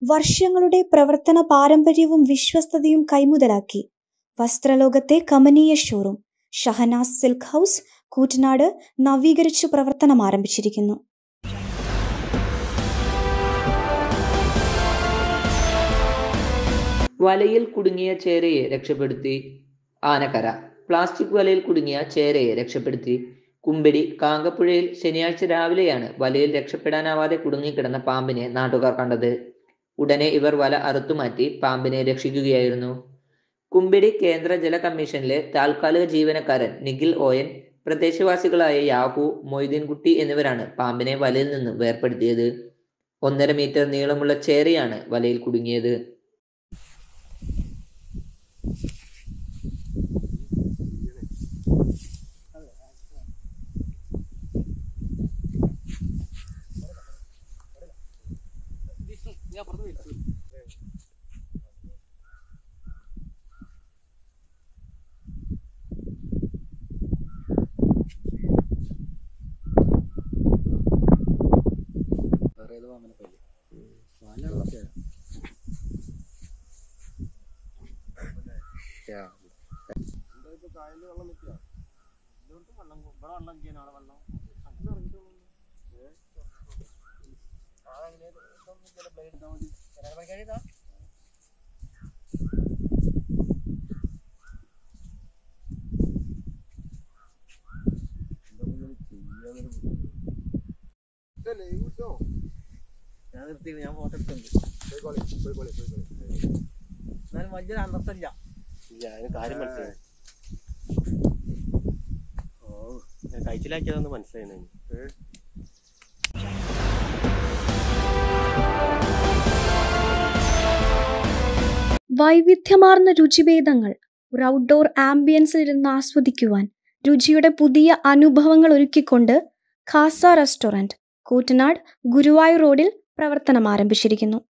വർഷങ്ങളുടെ പ്രവർത്തന പാരമ്പര്യവും വിശ്വസ്തതയും കൈമുതലാക്കി വസ്ത്രലോകത്തെ കമനീയ showroom Shahnaz silk house Koottanad നവീകരിച്ചു പ്രവർത്തനം ആരംഭിച്ചിരിക്കുന്നു വലയിൽ കുടുങ്ങിയ ചേരയെ രക്ഷപ്പെടുത്തി ആനക്കര പ്ലാസ്റ്റിക് വലയിൽ കുടുങ്ങിയ ചേരയെ രക്ഷപ്പെടുത്തി കുമ്പടി കാങ്കപ്പുഴയിൽ ശനിയാഴ്ച രാവിലെയാണ് വലയിൽ രക്ഷപ്പെടാനാവാതെ കുടുങ്ങിക്കിടന്ന പാമ്പിനെ നാട്ടുകാർ കണ്ടത് ഉടനെ ഇവർ വല അറുത്തുമാറ്റി പാമ്പിനെ രക്ഷിക്കുകയായിരുന്നു കുമ്പിടി കേന്ദ്ര ജല കമ്മീഷനിലെ താൽക്കാലിക ജീവനക്കാരൻ നിഖിൽ ഓയൻ പ്രദേശവാസികളായ യാഹു മൊയ്തീൻകുട്ടി എന്നിവരാണ് പാമ്പിനെ വലയിൽ നിന്ന് വേർപ്പെടുത്തിയത് ഒന്നര മീറ്റർ നീളമുള്ള ചേരയാണ് വലയിൽ കുടുങ്ങിയത് ഞാൻ നിർത്തി ഞാൻ ഫോട്ടോ എടുത്തുണ്ട് എന്നാലും വലിയൊരു അനർത്ഥമില്ല ഇല്ല അതിന് കാര്യം മനസ്സിലായി ഓ ഞാൻ കഴിച്ചിലാക്കിയതൊന്ന് മനസ്സിലായി വൈവിധ്യമാർന്ന രുചിഭേദങ്ങൾ ഒരു ഔട്ട്ഡോർ ആംബിയൻസിൽ ഇരുന്ന് ആസ്വദിക്കുവാൻ രുചിയുടെ പുതിയ അനുഭവങ്ങൾ ഒരുക്കിക്കൊണ്ട് ഖാസ റെസ്റ്റോറൻറ്റ് കൂറ്റനാട് ഗുരുവായൂർ റോഡിൽ പ്രവർത്തനം ആരംഭിച്ചിരിക്കുന്നു